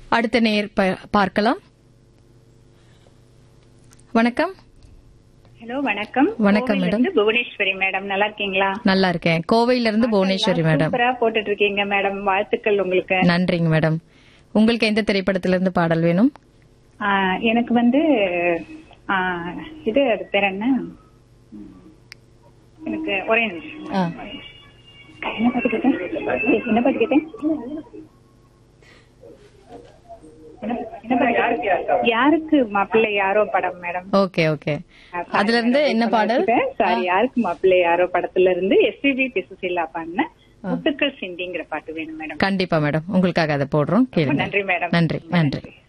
அடுத்த நேர் ப- பார்க்கலாம் வணக்கம் ஹலோ வணக்கம் வணக்கம், கோவையில மேடம். இருந்து புவனேஸ்வரி மேடம் நல்லா இருக்கீங்களா நல்லா இருக்கேன் கோவையில இருந்து புவனேஸ்வரி மேடம் சூப்பரா போட்டுட்டு இருக்கீங்க மேடம் வாழ்த்துக்கள் உங்களுக்கு நன்றிங்க மேடம் உங்களுக்கு எந்த திரைப்படத்துல இருந்து பாடல் வேணும் ஆ, எனக்கு வந்து ஆ, இது அது பேர் என்ன ம், எனக்கு ஒரே நிமிஷம் ஆ. என்ன பாட்டு கேட்டேன் என்ன பாட்டு கேட்டேன் என்ன- என்ன பாட்டு? யாருக்கு மாப்பிள்ளை யாரோ படம் மேடம் ஓகே ஓகே அதுல இருந்து என்ன பாடல் சாரி யாருக்கு மாப்பிள்ளை யாரோ படத்துல இருந்து எஸ்பிபி பிசுசில்லா பாடின முத்துக்கள் சிந்திங்கிற பாட்டு வேணும் மேடம் கண்டிப்பா மேடம் உங்களுக்காக அதை போடுறோம் கேளுங்க நன்றி மேடம் நன்றி நன்றி